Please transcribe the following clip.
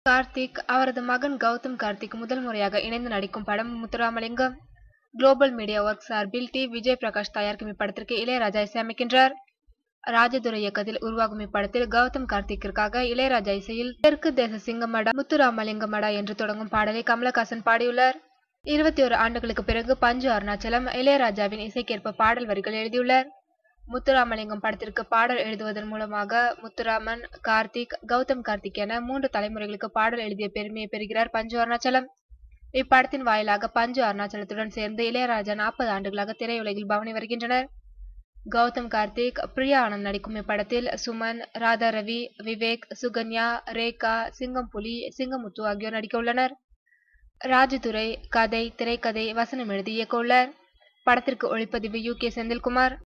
கார்த்திக் அவரது மகன் கௌதம் கார்த்திக் முதல் முறையாக இணைந்து நடிக்கும் படம் முத்துராமலிங்கம் குளோபல் மீடியா ஒர்க் சார்பில் டி விஜய் பிரகாஷ் தயாரிக்கும் இப்படத்திற்கு இளையராஜா இசையமைக்கின்றார் ராஜதுரை இயக்கத்தில் உருவாகும் இப்படத்தில் கௌதம் கார்த்திக்கிற்காக இளையராஜா இசையில் தெற்கு தேச சிங்கமடா முத்துராமலிங்கமடா என்று தொடங்கும் பாடலை கமலஹாசன் பாடியுள்ளார் இருபத்தி ஒரு ஆண்டுகளுக்கு பிறகு பஞ்சு அருணாச்சலம் இளையராஜாவின் இசைக்கேற்ப பாடல் வரிகள் எழுதியுள்ளார் முத்துராமலிங்கம் படத்திற்கு பாடல் எழுதுவதன் மூலமாக முத்துராமன் கார்த்திக் கௌதம் கார்த்திக் என மூன்று தலைமுறைகளுக்கு பாடல் எழுதிய பெருமையை பெறுகிறார் பஞ்சு அருணாச்சலம் இப்படத்தின் வாயிலாக பஞ்சு அருணாச்சலத்துடன் சேர்ந்து இளையராஜா நாற்பது ஆண்டுகளாக திரையுலகில் பவனி வருகின்றனர் கௌதம் கார்த்திக் பிரியா ஆனந்த் நடிக்கும் இப்படத்தில் சுமன் ராதா ரவி விவேக் சுகன்யா ரேகா சிங்கம்புலி சிங்கமுத்து ஆகியோர் நடிக்க உள்ளனர் ராஜதுரை கதை திரைக்கதை வசனம் எழுதி இயக்க உள்ளார் படத்திற்கு ஒளிப்பதிவு யு கே செந்தில்குமார்